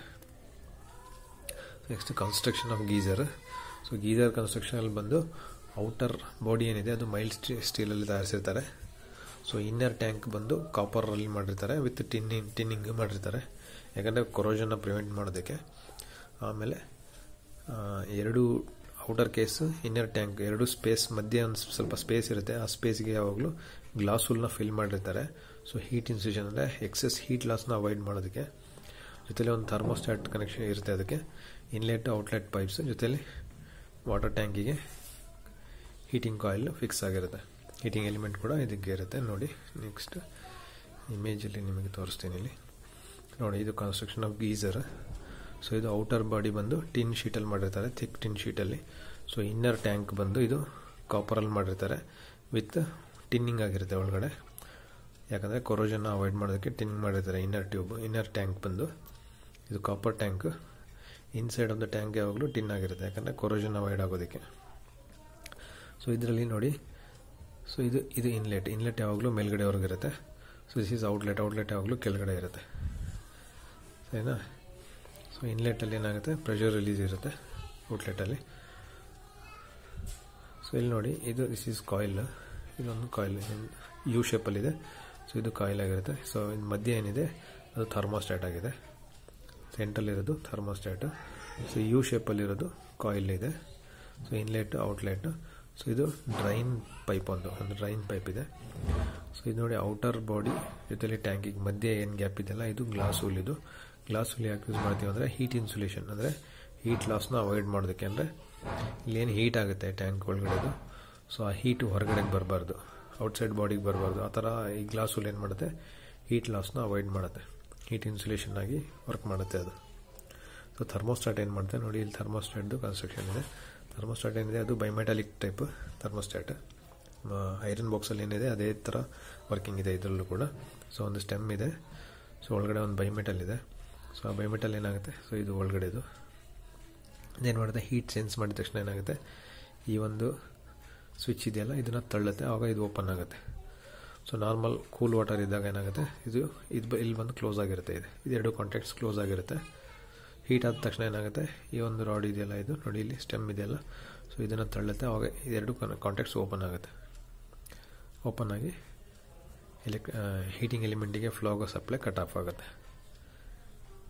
next construction of geyser so geyser ಕನ್ಸ್ಟ್ರಕ್ಷನಲ್ಲಿ ಬಂದು ಔಟರ್ ಬಾಡಿ ಏನಿದೆ ಅದು ಮೈಲ್ಡ್ ಸ್ಟೀ ಸ್ಟೀಲಲ್ಲಿ ತಯಾರಿಸಿರ್ತಾರೆ ಸೊ ಇನ್ನರ್ ಟ್ಯಾಂಕ್ ಬಂದು ಕಾಪರಲ್ಲಿ ಮಾಡಿರ್ತಾರೆ ವಿತ್ ಟಿನ್ನಿಂಗ್ ಟಿನ್ನಿಂಗ್ ಮಾಡಿರ್ತಾರೆ ಯಾಕಂದರೆ ಕೊರೋಜನ್ನ ಪ್ರಿವೆಂಟ್ ಮಾಡೋದಕ್ಕೆ ಆಮೇಲೆ ಎರಡು ಔಟರ್ ಕೇಸ್ ಇನ್ನರ್ ಟ್ಯಾಂಕ್ ಎರಡು ಸ್ಪೇಸ್ ಮಧ್ಯೆ ಒಂದು ಸ್ವಲ್ಪ ಸ್ಪೇಸ್ ಇರುತ್ತೆ ಆ ಸ್ಪೇಸ್ಗೆ ಯಾವಾಗಲೂ ಗ್ಲಾಸ್ ಹುಲ್ನ ಫಿಲ್ ಮಾಡಿರ್ತಾರೆ ಸೊ ಹೀಟ್ ಇನ್ಸ್ಯೂಷನ್ ಅಂದರೆ ಎಕ್ಸೆಸ್ ಹೀಟ್ ಲಾಸ್ನ ಅವಾಯ್ಡ್ ಮಾಡೋದಕ್ಕೆ ಜೊತೆಲಿ ಒಂದು ಥರ್ಮೋಸ್ಟಾಟ್ ಕನೆಕ್ಷನ್ ಇರುತ್ತೆ ಅದಕ್ಕೆ ಇನ್ಲೆಟ್ ಔಟ್ಲೆಟ್ ಪೈಪ್ಸ್ ಜೊತೆಲಿ ವಾಟರ್ ಟ್ಯಾಂಕಿಗೆ ಹೀಟಿಂಗ್ ಕಾಯಿಲ್ ಫಿಕ್ಸ್ ಆಗಿರುತ್ತೆ ಹೀಟಿಂಗ್ ಎಲಿಮೆಂಟ್ ಕೂಡ ಇದಕ್ಕೆ ಇರುತ್ತೆ ನೋಡಿ ನೆಕ್ಸ್ಟ್ ಇಮೇಜಲ್ಲಿ ನಿಮಗೆ ತೋರಿಸ್ತೀನಿ ಇಲ್ಲಿ ನೋಡಿ ಇದು ಕನ್ಸ್ಟ್ರಕ್ಷನ್ ಆಫ್ ಗೀಸರ್ ಸೊ ಇದು ಔಟರ್ ಬಾಡಿ ಬಂದು ಟಿನ್ ಶೀಟಲ್ಲಿ ಮಾಡಿರ್ತಾರೆ ಥಿಕ್ ಟಿನ್ ಶೀಟಲ್ಲಿ ಸೊ ಇನ್ನರ್ ಟ್ಯಾಂಕ್ ಬಂದು ಇದು ಕಾಪರಲ್ಲಿ ಮಾಡಿರ್ತಾರೆ ವಿತ್ ಟಿನ್ನಿಂಗ್ ಆಗಿರುತ್ತೆ ಒಳಗಡೆ ಯಾಕಂದರೆ ಕೊರೋಜನ್ನ ಅವಾಯ್ಡ್ ಮಾಡೋದಕ್ಕೆ ಟಿನ್ನಿಂಗ್ ಮಾಡಿರ್ತಾರೆ ಇನ್ನರ್ ಟ್ಯೂಬ್ ಇನ್ನರ್ ಟ್ಯಾಂಕ್ ಬಂದು ಇದು copper tank inside of the tank ಯಾವಾಗಲೂ ಟಿನ್ ಆಗಿರುತ್ತೆ ಯಾಕಂದರೆ ಕೊರೋಜನ್ ಅವಾಯ್ಡ್ ಆಗೋದಕ್ಕೆ ಸೊ ಇದರಲ್ಲಿ ನೋಡಿ ಸೊ ಇದು ಇದು ಇನ್ಲೆಟ್ ಇನ್ಲೆಟ್ ಯಾವಾಗಲೂ ಮೇಲ್ಗಡೆವರೆಗೆ ಇರುತ್ತೆ so this is outlet outlet ಯಾವಾಗಲೂ ಕೆಳಗಡೆ ಇರುತ್ತೆ ಸರಿನಾ ಸೊ ಇನ್ಲೆಟಲ್ಲಿ ಏನಾಗುತ್ತೆ ಪ್ರೆಷರ್ ರಿಲೀಸ್ ಇರುತ್ತೆ ಔಟ್ಲೆಟಲ್ಲಿ ಸೊ ಇಲ್ಲಿ ನೋಡಿ ಇದು ದಿಸ್ ಈಸ್ ಕಾಯಿಲ್ ಇದೊಂದು ಕಾಯಿಲ್ ಯು ಶೇಪಲ್ಲಿದೆ ಸೊ ಇದು ಕಾಯಿಲ್ ಆಗಿರುತ್ತೆ ಸೊ ಇದು ಮಧ್ಯ ಏನಿದೆ ಅದು ಥರ್ಮೋಸ್ಟ್ಯಾಟ್ ಆಗಿದೆ ಸೆಂಟ್ರಲ್ಲಿರೋದು ಥರ್ಮೋಸ್ಟ್ಯಾಟ್ ಸೊ ಯು ಶೇಪಲ್ಲಿರೋದು ಕಾಯಿಲ್ ಇದೆ ಸೊ ಇನ್ಲೆಟ್ ಔಟ್ಲೆಟ್ ಸೊ ಇದು ಡ್ರೈನ್ ಪೈಪ್ ಒಂದು ಒಂದು ಡ್ರೈನ್ ಪೈಪ್ ಇದೆ ಸೊ ಇದು ನೋಡಿ ಔಟರ್ ಬಾಡಿ ಜೊತೆಲಿ ಟ್ಯಾಂಕಿಗೆ ಮಧ್ಯೆ ಏನು ಗ್ಯಾಪ್ ಇದೆಯಲ್ಲ ಇದು ಗ್ಲಾಸ್ ಹುಲ್ ಇದು ಗ್ಲಾಸ್ ಹುಲ್ ಯಾಕೆ ಯೂಸ್ ಮಾಡ್ತೀವಿ ಅಂದರೆ ಹೀಟ್ ಇನ್ಸುಲೇಷನ್ ಅಂದರೆ ಹೀಟ್ ಲಾಸ್ನ ಅವಾಯ್ಡ್ ಮಾಡೋದಕ್ಕೆ ಅಂದರೆ ಇಲ್ಲೇನು ಹೀಟ್ ಆಗುತ್ತೆ ಟ್ಯಾಂಕ್ ಒಳಗಡೆದು ಸೊ ಆ ಹೀಟು ಹೊರಗಡೆಗೆ ಬರಬಾರ್ದು ಔಟ್ಸೈಡ್ ಬಾಡಿಗೆ ಬರಬಾರ್ದು ಆ ಥರ ಈ ಗ್ಲಾಸ್ ಹುಲ್ ಏನು ಮಾಡುತ್ತೆ ಹೀಟ್ ಲಾಸ್ನ ಅವಾಯ್ಡ್ ಮಾಡುತ್ತೆ ಹೀಟ್ ಇನ್ಸುಲೇಷನ್ ಆಗಿ ವರ್ಕ್ ಮಾಡುತ್ತೆ ಅದು ಸೊ ಥರ್ಮೋಸ್ಟಾಟ್ ಏನು ಮಾಡುತ್ತೆ ನೋಡಿ ಇಲ್ಲಿ ಥರ್ಮೋಸ್ಟಾಟ್ದು ಕನ್ಸ್ಟ್ರಕ್ಷನ್ ಇದೆ ಥರ್ಮೋಸ್ಟಾಟ್ ಏನಿದೆ ಅದು ಬೈಮೆಟಾಲಿಕ್ ಟೈಪ್ ಥರ್ಮೋಸ್ಟಾಟ್ ಐರನ್ ಬಾಕ್ಸಲ್ಲಿ ಏನಿದೆ ಅದೇ ಥರ ವರ್ಕಿಂಗ್ ಇದೆ ಇದರಲ್ಲೂ ಕೂಡ ಸೊ ಒಂದು ಸ್ಟೆಮ್ ಇದೆ ಸೊ ಒಳಗಡೆ ಒಂದು ಬೈಮೆಟಲ್ ಇದೆ ಸೊ ಆ ಬೈಮೆಟಲ್ ಏನಾಗುತ್ತೆ ಸೊ ಇದು ಒಳಗಡೆದು ಏನು ಮಾಡುತ್ತೆ ಹೀಟ್ ಸೆನ್ಸ್ ಮಾಡಿದ ತಕ್ಷಣ ಏನಾಗುತ್ತೆ ಈ ಒಂದು ಸ್ವಿಚ್ ಇದೆಯಲ್ಲ ಇದನ್ನು ತಳ್ಳುತ್ತೆ ಆವಾಗ ಇದು ಓಪನ್ ಆಗುತ್ತೆ ಸೊ ನಾರ್ಮಲ್ ಕೂಲ್ ವಾಟರ್ ಇದ್ದಾಗ ಏನಾಗುತ್ತೆ ಇದು ಇದು ಇಲ್ಲಿ ಬಂದು ಕ್ಲೋಸ್ ಆಗಿರುತ್ತೆ ಇದು ಇದೆರಡು ಕಾಂಟ್ಯಾಕ್ಟ್ಸ್ ಕ್ಲೋಸ್ ಆಗಿರುತ್ತೆ ಹೀಟ್ ಆದ ತಕ್ಷಣ ಏನಾಗುತ್ತೆ ಈ ಒಂದು ರಾಡ್ ಇದೆಯಲ್ಲ ಇದು ನೋಡಿ ಇಲ್ಲಿ ಸ್ಟೆಮ್ ಇದೆಯಲ್ಲ ಸೊ ಇದನ್ನು ತಳ್ಳುತ್ತೆ ಆವಾಗ ಇದೆರಡು ಕಾಂಟ್ಯಾಕ್ಟ್ಸ್ ಓಪನ್ ಆಗುತ್ತೆ ಓಪನ್ ಆಗಿ ಎಲೆಕ್ ಹೀಟಿಂಗ್ ಎಲಿಮೆಂಟಿಗೆ ಫ್ಲೋಗ ಸಪ್ಲೈ ಕಟ್ ಆಫ್ ಆಗುತ್ತೆ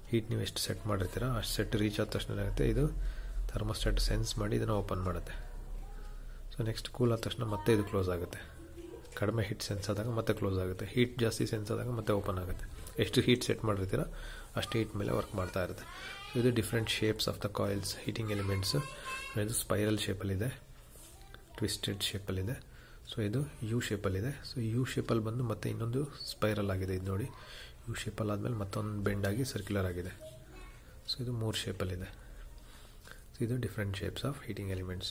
ಹೀಟ್ ನೀವು ಎಷ್ಟು ಸೆಟ್ ಮಾಡಿರ್ತೀರ ಅಷ್ಟು ಸೆಟ್ ರೀಚ್ ಆದ ತಕ್ಷಣ ಏನಾಗುತ್ತೆ ಇದು ಥರ್ಮೋಸ್ಟಾಟ್ ಸೆನ್ಸ್ ಮಾಡಿ ಇದನ್ನು ಓಪನ್ ಮಾಡುತ್ತೆ ಸೊ ನೆಕ್ಸ್ಟ್ ಕೂಲ್ ಆದ ತಕ್ಷಣ ಮತ್ತೆ ಇದು ಕ್ಲೋಸ್ ಆಗುತ್ತೆ ಕಡಿಮೆ ಹೀಟ್ ಸೆನ್ಸ್ ಆದಾಗ ಮತ್ತೆ ಕ್ಲೋಸ್ ಆಗುತ್ತೆ ಹೀಟ್ ಜಾಸ್ತಿ ಸೆನ್ಸ್ ಆದಾಗ ಮತ್ತೆ ಓಪನ್ ಆಗುತ್ತೆ ಎಷ್ಟು ಹೀಟ್ ಸೆಟ್ ಮಾಡಿರ್ತೀರ ಅಷ್ಟು ಹೀಟ್ ಮೇಲೆ ವರ್ಕ್ ಮಾಡ್ತಾ ಇರುತ್ತೆ ಸೊ ಇದು different shapes of the coils heating elements ಇದು ಸ್ಪೈರಲ್ ಶೇಪಲ್ಲಿದೆ ಟ್ವಿಸ್ಟೆಡ್ ಶೇಪಲ್ಲಿದೆ ಸೊ ಇದು ಯು ಶೇಪಲ್ಲಿದೆ ಸೊ ಯು ಶೇಪಲ್ಲಿ ಬಂದು ಮತ್ತೆ ಇನ್ನೊಂದು ಸ್ಪೈರಲ್ ಆಗಿದೆ ಇದು ನೋಡಿ ಯು ಶೇಪಲ್ಲಿ ಆದಮೇಲೆ ಮತ್ತೊಂದು ಬೆಂಡ್ ಆಗಿ ಸರ್ಕ್ಯುಲರ್ ಆಗಿದೆ ಸೊ ಇದು ಮೂರು ಶೇಪಲ್ಲಿದೆ ಸೊ ಇದು different shapes of heating elements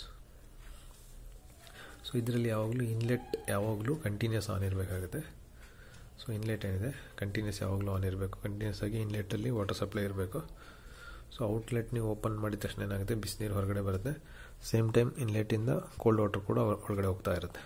so ಇದರಲ್ಲಿ ಯಾವಾಗಲೂ ಇನ್ಲೆಟ್ ಯಾವಾಗಲೂ ಕಂಟಿನ್ಯೂಸ್ ಆನ್ ಇರಬೇಕಾಗುತ್ತೆ ಸೊ ಇನ್ಲೆಟ್ ಏನಿದೆ ಕಂಟಿನ್ಯೂಸ್ ಯಾವಾಗಲೂ ಆನ್ ಇರಬೇಕು ಕಂಟಿನ್ಯೂಸ್ ಆಗಿ ಇನ್ಲೆಟಲ್ಲಿ ವಾಟರ್ ಸಪ್ಲೈ ಇರಬೇಕು ಸೊ ಔಟ್ಲೆಟ್ ನೀವು ಓಪನ್ ಮಾಡಿದ ತಕ್ಷಣ ಏನಾಗುತ್ತೆ ಬಿಸಿನೀರು ಹೊರಗಡೆ ಬರುತ್ತೆ ಸೇಮ್ ಟೈಮ್ ಇನ್ಲೆಟಿಂದ ಕೋಲ್ಡ್ ವಾಟರ್ ಕೂಡ ಒಳಗಡೆ ಹೋಗ್ತಾ ಇರುತ್ತೆ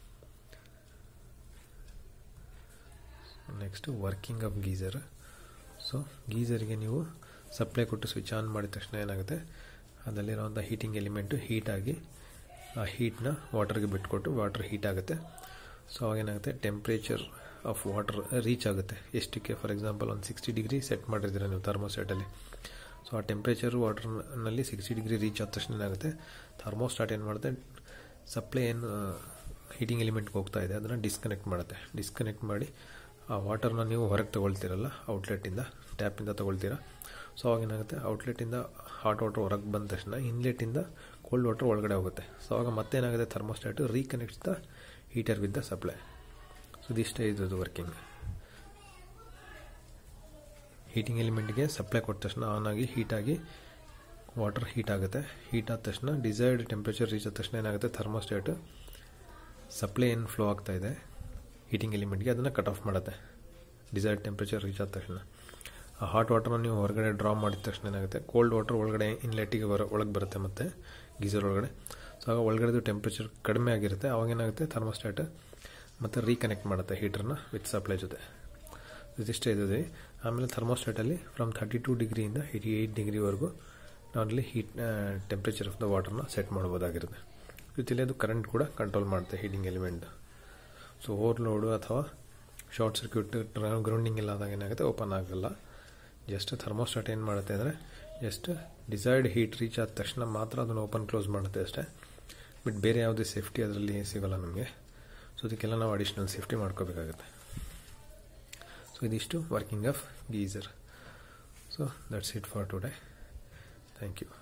next working of geyser so ಗೀಸರ್ಗೆ ನೀವು ಸಪ್ಲೈ ಕೊಟ್ಟು ಸ್ವಿಚ್ ಆನ್ ಮಾಡಿದ ತಕ್ಷಣ ಏನಾಗುತ್ತೆ ಅದರಲ್ಲಿರೋವಂಥ ಹೀಟಿಂಗ್ ಎಲಿಮೆಂಟು ಹೀಟಾಗಿ ಆ ಹೀಟ್ನ ವಾಟರ್ಗೆ ಬಿಟ್ಕೊಟ್ಟು ವಾಟರ್ ಹೀಟ್ ಆಗುತ್ತೆ ಸೊ ಅವಾಗೇನಾಗುತ್ತೆ ಟೆಂಪ್ರೇಚರ್ ಆಫ್ ವಾಟರ್ ರೀಚ್ ಆಗುತ್ತೆ ಎಷ್ಟಕ್ಕೆ ಫಾರ್ ಎಕ್ಸಾಂಪಲ್ ಒಂದು ಸಿಕ್ಸ್ಟಿ ಡಿಗ್ರಿ ಸೆಟ್ ಮಾಡಿರ್ತೀರ ನೀವು ಥರ್ಮೋಸ್ಟಾಟಲ್ಲಿ ಸೊ ಆ ಟೆಂಪ್ರೇಚರ್ ವಾಟರ್ನಲ್ಲಿ ಸಿಕ್ಸ್ಟಿ ಡಿಗ್ರಿ ರೀಚ್ ಆದ ತಕ್ಷಣ ಏನಾಗುತ್ತೆ ಥರ್ಮೋಸ್ಟಾಟ್ ಏನು ಮಾಡುತ್ತೆ ಸಪ್ಲೈ ಏನು ಹೀಟಿಂಗ್ ಎಲಿಮೆಂಟ್ಗೆ ಹೋಗ್ತಾ ಇದೆ ಅದನ್ನು ಡಿಸ್ಕನೆಕ್ಟ್ ಮಾಡುತ್ತೆ ಡಿಸ್ಕನೆಕ್ಟ್ ಮಾಡಿ ಆ ವಾಟರ್ನ ನೀವು ಹೊರಗೆ ತೊಗೊಳ್ತೀರಲ್ಲ ಔಟ್ಲೆಟ್ಟಿಂದ ಟ್ಯಾಪಿಂದ ತೊಗೊಳ್ತೀರ ಸೊ ಅವಾಗ ಏನಾಗುತ್ತೆ ಔಟ್ಲೆಟ್ಟಿಂದ ಹಾಟ್ ವಾಟರ್ ಹೊರಗೆ ಬಂದ ತಕ್ಷಣ ಇನ್ಲೆಟ್ಟಿಂದ ಕೋಲ್ಡ್ ವಾಟರ್ ಒಳಗಡೆ ಹೋಗುತ್ತೆ ಸೊ ಅವಾಗ ಮತ್ತೇನಾಗುತ್ತೆ thermostat reconnect the heater with the supply so ಇದಿಷ್ಟೇ ಇದ್ರದ್ದು ವರ್ಕಿಂಗ್ ಹೀಟಿಂಗ್ ಎಲಿಮೆಂಟ್ಗೆ ಸಪ್ಲೈ ಕೊಟ್ಟ ತಕ್ಷಣ ಆನ್ ಆಗಿ ಹೀಟಾಗಿ ವಾಟರ್ ಹೀಟ್ ಆಗುತ್ತೆ ಹೀಟ್ ಆದ ತಕ್ಷಣ ಡಿಸೈರ್ಡ್ ಟೆಂಪ್ರೇಚರ್ ರೀಚ್ ಆದ ತಕ್ಷಣ ಏನಾಗುತ್ತೆ ಥರ್ಮೋಸ್ಟಾಟು ಸಪ್ಲೈ ಏನು ಫ್ಲೋ ಆಗ್ತಾ ಇದೆ ಹೀಟಿಂಗ್ ಎಲಿಮೆಂಟ್ಗೆ ಅದನ್ನು ಕಟ್ ಆಫ್ ಮಾಡುತ್ತೆ ಡಿಸೈರ್ಡ್ ಟೆಂಪ್ರೇಚರ್ ರೀಚ್ ಆದ ತಕ್ಷಣ ಆ ಹಾಟ್ ವಾಟರ್ನ ನೀವು ಹೊರಗಡೆ ಡ್ರಾ ಮಾಡಿದ ತಕ್ಷಣ ಏನಾಗುತ್ತೆ ಕೋಲ್ಡ್ ವಾಟರ್ ಒಳಗಡೆ ಇನ್ಲೆಟ್ಟಿಗೆ ಹೊರ ಒಳಗೆ ಬರುತ್ತೆ ಮತ್ತು ಗೀಸರ್ ಒಳಗಡೆ ಸೊ ಆಗ ಒಳಗಡೆದು ಟೆಂಪ್ರೇಚರ್ ಕಡಿಮೆ ಆಗಿರುತ್ತೆ ಅವಾಗ ಏನಾಗುತ್ತೆ ಥರ್ಮೋಸ್ಟಾಟ್ ಮತ್ತು ರೀಕನೆಕ್ಟ್ ಮಾಡುತ್ತೆ ಹೀಟ್ರನ್ನ ವಿತ್ ಸಪ್ಲೈ ಜೊತೆ ಇದಿಷ್ಟೇ ಇದೆ ಆಮೇಲೆ ಥರ್ಮೋಸ್ಟಾಟಲ್ಲಿ ಫ್ರಮ್ ಥರ್ಟಿ ಟೂ ಡಿಗ್ರಿಯಿಂದ ಏಯ್ಟಿ ಏಯ್ಟ್ ಡಿಗ್ರಿವರೆಗೂ ನಾವಲ್ಲಿ ಹೀಟ್ ಟೆಂಪ್ರೇಚರ್ ಆಫ್ ದ ವಾಟರ್ನ ಸೆಟ್ ಮಾಡ್ಬೋದಾಗಿರುತ್ತೆ ಜೊತೆಲಿ ಅದು ಕರೆಂಟ್ ಕೂಡ ಕಂಟ್ರೋಲ್ ಮಾಡುತ್ತೆ ಹೀಟಿಂಗ್ ಎಲಿಮೆಂಟ್ ಸೊ ಓವರ್ಲೋಡು ಅಥವಾ ಶಾರ್ಟ್ ಸರ್ಕ್ಯೂಟ್ ಗ್ರೌಂಡಿಂಗ್ ಇಲ್ಲ ಆದಾಗ ಏನಾಗುತ್ತೆ ಓಪನ್ ಆಗಲ್ಲ ಜಸ್ಟ್ ಥರ್ಮೋಸ್ಟಾಟ್ ಏನು ಮಾಡುತ್ತೆ ಅಂದರೆ ಜಸ್ಟ್ ಡಿಸೈರ್ಡ್ ಹೀಟ್ ರೀಚ್ ಆದ ತಕ್ಷಣ ಮಾತ್ರ ಅದನ್ನು ಓಪನ್ ಕ್ಲೋಸ್ ಮಾಡುತ್ತೆ ಅಷ್ಟೇ ಬಟ್ ಬೇರೆ ಯಾವುದೇ ಸೇಫ್ಟಿ ಅದರಲ್ಲಿ ಸಿಗೋಲ್ಲ ನಮಗೆ ಸೊ ಅದಕ್ಕೆಲ್ಲ ನಾವು ಅಡಿಷ್ನಲ್ ಸೇಫ್ಟಿ ಮಾಡ್ಕೋಬೇಕಾಗುತ್ತೆ ಸೊ ಇದಿಷ್ಟು working of geyser so that's it for today thank you